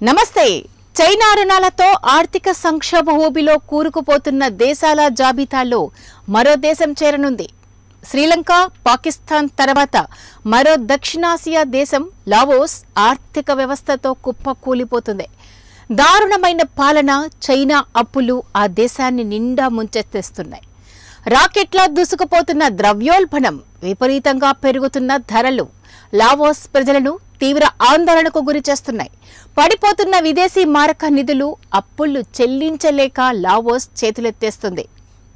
నమస్తే చైనా రుణాలతో ఆర్థిక సంక్షోభ ఊబిలో కూరుకుపోతున్న దేశాల జాబితాలో మరో దేశం చేరనుంది శ్రీలంక పాకిస్తాన్ తర్వాత మరో దక్షిణాసియా దేశం లావోస్ ఆర్థిక వ్యవస్థతో కుప్పకూలిపోతుంది దారుణమైన పాలన చైనా అప్పులు ఆ దేశాన్ని నిండా ముంచెత్తేస్తున్నాయి రాకెట్లా దూసుకుపోతున్న ద్రవ్యోల్బణం విపరీతంగా పెరుగుతున్న ధరలు లావోస్ ప్రజలను తీవ్ర ఆందోళనకు గురి చేస్తున్నాయి పడిపోతున్న విదేశీ మారక నిధులు అప్పులు చెల్లించలేక లావోస్ చేతులెత్తేస్తుంది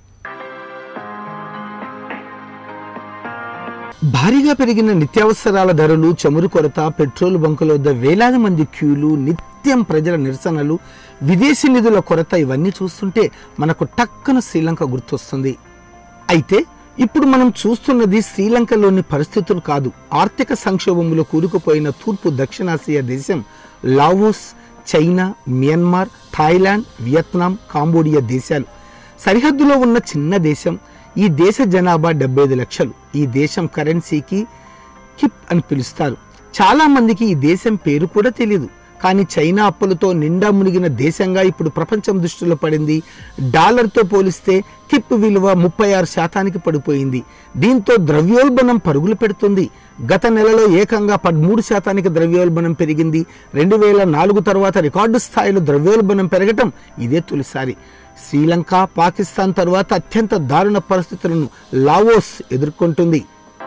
భారీగా పెరిగిన నిత్యావసరాల ధరలు చమురు కొరత పెట్రోల్ బంకుల వద్ద వేలాది మంది క్యూలు నిత్యం ప్రజల నిరసనలు విదేశీ నిధుల కొరత ఇవన్నీ చూస్తుంటే మనకు టక్కున శ్రీలంక గుర్తొస్తుంది అయితే ఇప్పుడు మనం చూస్తున్నది శ్రీలంకలోని పరిస్థితులు కాదు ఆర్థిక సంక్షోభంలో కూరుకుపోయిన తూర్పు దక్షిణాసియా దేశం Laos China Myanmar Thailand Vietnam Cambodia దేశాలు సరిహద్దులో ఉన్న చిన్న దేశం ఈ దేశ జనాభా డెబ్బై ఐదు లక్షలు ఈ దేశం కరెన్సీకి కిప్ అని పిలుస్తారు చాలా మందికి ఈ దేశం పేరు కూడా తెలియదు కానీ చైనా అప్పులతో నిండా మునిగిన దేశంగా ఇప్పుడు ప్రపంచం దృష్టిలో పడింది డాలర్తో పోలిస్తే కిప్ విలువ ముప్పై ఆరు శాతానికి పడిపోయింది దీంతో ద్రవ్యోల్బణం పరుగులు పెడుతుంది గత నెలలో ఏకంగా పదమూడు శాతానికి ద్రవ్యోల్బణం పెరిగింది రెండు వేల నాలుగు తర్వాత రికార్డు స్థాయిలో ద్రవ్యోల్బణం పెరగటం ఇదే తొలిసారి శ్రీలంక పాకిస్తాన్ తర్వాత అత్యంత దారుణ పరిస్థితులను లావోస్ ఎదుర్కొంటుంది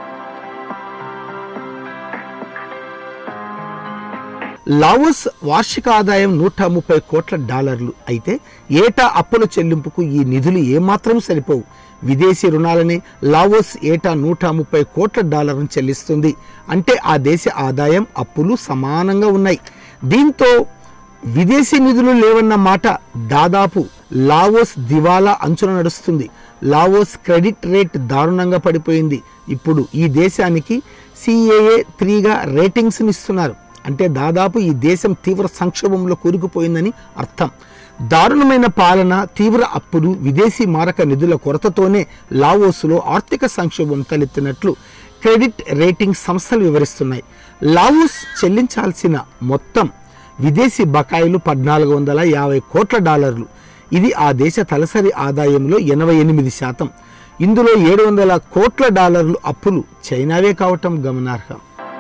లావోస్ వార్షిక ఆదాయం నూట ముప్పై కోట్ల డాలర్లు అయితే ఏటా అప్పుల చెల్లింపుకు ఈ నిధులు ఏమాత్రం సరిపోవు విదేశీ రుణాలనే లావోస్ ఏటా నూట ముప్పై కోట్ల డాలర్లను చెల్లిస్తుంది అంటే ఆ దేశ ఆదాయం అప్పులు సమానంగా ఉన్నాయి దీంతో విదేశీ నిధులు లేవన్న మాట దాదాపు లావోస్ దివాలా అంచున నడుస్తుంది లావోస్ క్రెడిట్ రేట్ దారుణంగా పడిపోయింది ఇప్పుడు ఈ దేశానికి సిఏఏ త్రీగా రేటింగ్స్ని ఇస్తున్నారు అంటే దాదాపు ఈ దేశం తీవ్ర సంక్షోభంలో కూరుకుపోయిందని అర్థం దారుణమైన పాలన తీవ్ర అప్పులు విదేశీ మారక నిధుల కొరతతోనే లావోస్లో ఆర్థిక సంక్షోభం తలెత్తినట్లు క్రెడిట్ రేటింగ్ సంస్థలు వివరిస్తున్నాయి లావోస్ చెల్లించాల్సిన మొత్తం విదేశీ బకాయిలు పద్నాలుగు వందల యాభై కోట్ల డాలర్లు ఇది ఆ దేశ తలసరి ఆదాయంలో ఎనభై ఎనిమిది శాతం ఇందులో ఏడు వందల కోట్ల డాలర్లు అప్పులు చైనావే కావటం గమనార్హం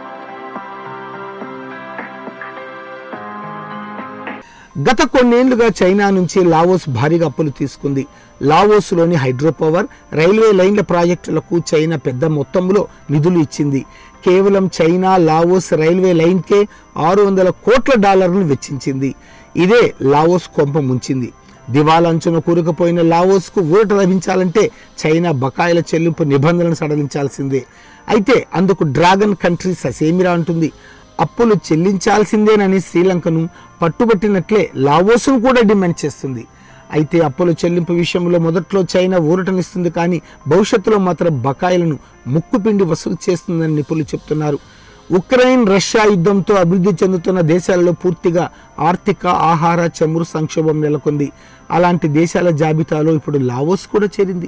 గత కొన్నేళ్లుగా చైనా నుంచి లావోస్ భారీగా అప్పులు తీసుకుంది లావోస్లోని హైడ్రో పవర్ రైల్వే లైన్ల ప్రాజెక్టులకు చైనా పెద్ద మొత్తంలో నిధులు ఇచ్చింది కేవలం చైనా లావోస్ రైల్వే లైన్కే ఆరు వందల కోట్ల డాలర్లను వెచ్చించింది ఇదే లావోస్ కొంప ముంచింది దివాలంచున కూరుకుపోయిన లావోస్కు ఊరట లభించాలంటే చైనా బకాయిల చెల్లింపు నిబంధనలను సడలించాల్సిందే అయితే అందుకు డ్రాగన్ కంట్రీ ససేమిరా అంటుంది అప్పులు చెల్లించాల్సిందేనని శ్రీలంకను పట్టుబట్టినట్లే లావోస్ను కూడా డిమాండ్ చేస్తుంది అయితే అప్పుల చెల్లింపు విషయంలో మొదట్లో చైనా ఊరటనిస్తుంది కానీ భవిష్యత్తులో మాత్రం బకాయిలను ముక్కుపిండి వసూలు చేస్తుందని నిపుణులు చెప్తున్నారు ఉక్రెయిన్ రష్యా యుద్ధంతో అభివృద్ధి చెందుతున్న దేశాలలో పూర్తిగా ఆర్థిక ఆహార చమురు సంక్షోభం నెలకొంది అలాంటి దేశాల జాబితాలో ఇప్పుడు లావోస్ కూడా చేరింది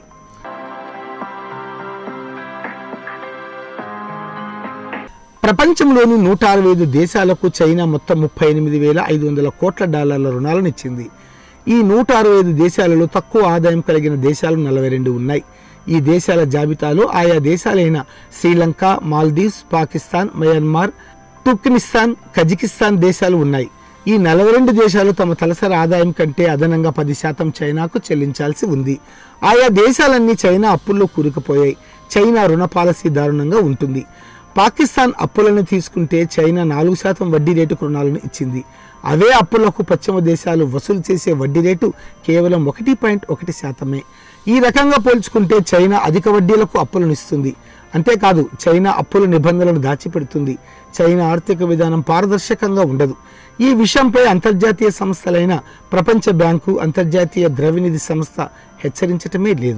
ప్రపంచంలోని నూట అరవై ఐదు దేశాలకు చైనా మొత్తం ముప్పై ఎనిమిది వేల ఐదు వందల కోట్ల డాలర్ల రుణాలను ఇచ్చింది ఈ నూట అరవై ఐదు దేశాలలో తక్కువ ఆదాయం కలిగిన దేశాలు నలభై రెండు ఉన్నాయి ఈ దేశాల జాబితాలో ఆయా దేశాలైన Sri Lanka Maldives Pakistan Myanmar Turkmenistan Kazakhstan దేశాలు ఉన్నాయి ఈ నలభై రెండు దేశాలు తమ తలసరి ఆదాయం కంటే అదనంగా పది శాతం చైనాకు చెల్లించాల్సి ఉంది ఆయా దేశాలన్నీ చైనా అప్పుల్లో కూరుకుపోయాయి చైనా రుణ పాలసీ దారుణంగా ఉంటుంది పాకిస్తాన్ అప్పులను తీసుకుంటే చైనా నాలుగు శాతం వడ్డీ రేటు రుణాలను ఇచ్చింది అవే అప్పులకు పశ్చిమ దేశాలు వసూలు చేసే వడ్డీ రేటు కేవలం ఒకటి పాయింట్ ఒకటి శాతమే ఈ రకంగా పోల్చుకుంటే చైనా అధిక వడ్డీలకు అప్పులను ఇస్తుంది అంతేకాదు చైనా అప్పుల నిబంధనలను దాచిపెడుతుంది చైనా ఆర్థిక విధానం పారదర్శకంగా ఉండదు ఈ విషయంపై అంతర్జాతీయ సంస్థలైన ప్రపంచ బ్యాంకు అంతర్జాతీయ ద్రవ్యనిధి సంస్థ హెచ్చరించటమే లేదు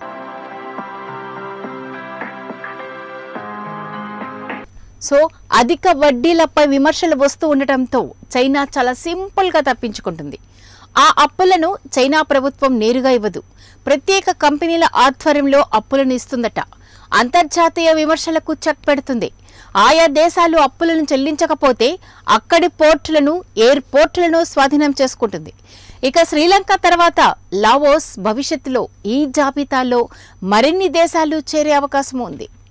సో అధిక వడ్డీలపై విమర్శలు వస్తూ ఉండటంతో చైనా చాలా సింపుల్గా తప్పించుకుంటుంది ఆ అప్పులను చైనా ప్రభుత్వం నేరుగా ఇవ్వదు ప్రత్యేక కంపెనీల ఆధ్వర్యంలో అప్పులను ఇస్తుందట అంతర్జాతీయ విమర్శలకు చెక్ పెడుతుంది ఆయా దేశాలు అప్పులను చెల్లించకపోతే అక్కడి పోర్టులను ఎయిర్పోర్టులను స్వాధీనం చేసుకుంటుంది ఇక శ్రీలంక తర్వాత లావోస్ భవిష్యత్తులో ఈ జాబితాలో మరిన్ని దేశాలు చేరే అవకాశం ఉంది